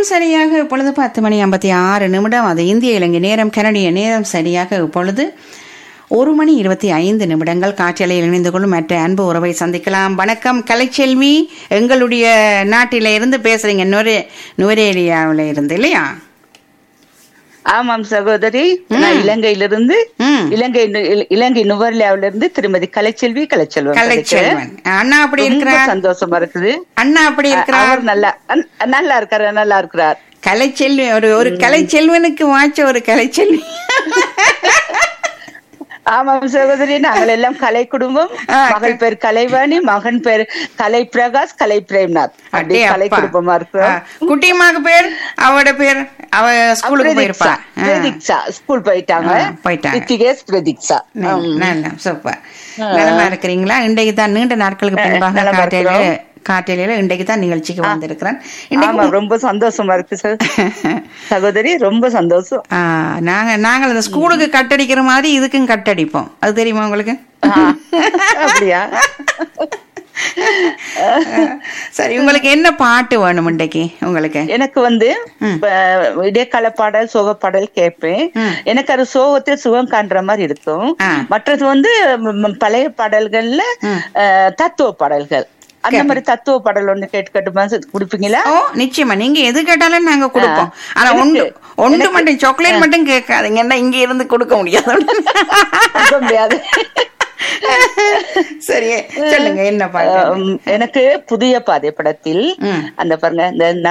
நேரம் சரியாக இப்பொழுது பத்து மணி ஐம்பத்தி ஆறு நிமிடம் அது இந்திய இலங்கை நேரம் கனடிய நேரம் சரியாக இப்பொழுது ஒரு மணி இருபத்தி ஐந்து நிமிடங்கள் காற்றலையில் இணைந்து கொள்ளும் மற்ற அன்பு உறவை சந்திக்கலாம் வணக்கம் கலைச்செல்வி எங்களுடைய நாட்டில இருந்து பேசுறீங்க நுரே நுரேலியாவில் இருந்து இல்லையா ஆமாம் சகோதரி நான் இலங்கையிலிருந்து ம் இலங்கை நு- இல- இலங்கை நுவர்லியாவில இருந்து திருமதி கலைச்செல்வி கலைச்செல்வம் கலைச்செல்வன் அண்ணா அப்படி ரொம்ப இருக்கிறார் சந்தோஷமா இருக்குது அண்ணா அப்படி இருக்கிறார் அவர் நல்லா அன்- நல்லா இருக்காரு நல்லா இருக்கிறார் கலைச்செல்வி ஒரு ஒரு கலைச்செல்வனுக்கு வாச்ச ஒரு கலைச்செல்வி ஆமாம் சகோதரி நாங்கள் எல்லாம் கலை குடும்பம் ஆ, மகள் பேர் கலைவாணி மகன் பேர் கலை பிரகாஷ் கலை பிரேம்நாத் அடே அப்படியே கலை அப்பா. குடும்பமா இருக்கிறோம் ஆ, குட்டியம்மாக்கு பேர் அவட பேர் அவ ஸ்கூலுக்கு போயிருப்பா பிரதீக்ஷா பிரதீக்ஷா ஸ்கூல் போயிட்டாங்க ஆ, போயிட்டாங்க. ரித்திகேஷ் பிரதீக்ஷா நல்ல- நல்ல சூப்பர் நலமா இருக்கிறீங்களா இன்றைக்கு தான் நீண்ட நாட்களுக்கு பின்பாக நலமா காட்டில இருக்கிறோம். காட்டில இன்றைக்கு தான் நிகழ்ச்சிக்கு வந்திருக்கிறேன் ஆமா இன்னைக்கு ரொம்ப சந்தோஷமா இருக்கு சார் சகோதரி ரொம்ப சந்தோஷம் ஆ, நாங்க நாங்கள் அந்த ஸ்கூலுக்கு கட்டடிக்கிற மாதிரி இதுக்கும் கட்டடிப்போம் அது தெரியுமா உங்களுக்கு ஆ, அப்படியா சரி உங்களுக்கு என்ன பாட்டு வேணும் இன்றைக்கு உங்களுக்கு எனக்கு வந்து இப்ப இடைக்கால பாடல் சோக பாடல் கேட்பேன் எனக்கு அது சோகத்தில் சுகம் காண்ற மாதிரி இருக்கும் ஆ. மற்றது வந்து ம், ம், பழைய பாடல்கள்ல அஹ், தத்துவ பாடல்கள் அந்த மாதிரி தத்துவ பாடல் ஒண்ணு கேட்டு கேட்டுமா குடிப்பீங்களா ஓ நிச்சயமா நீங்க எது கேட்டாலும் நாங்க கொடுப்போம் ஆனா ஒன்று ஒன்று மட்டும் சாக்லேட் மட்டும் கேட்காதீங்க என்ன இங்க இருந்து கொடுக்க முடியாது கொடுக்க முடியாது சரி சொல்லுங்க என்ன பாட்டு அஹ், எனக்கு புதிய பாதை படத்தில் ம். அந்த பாருங்க இந்த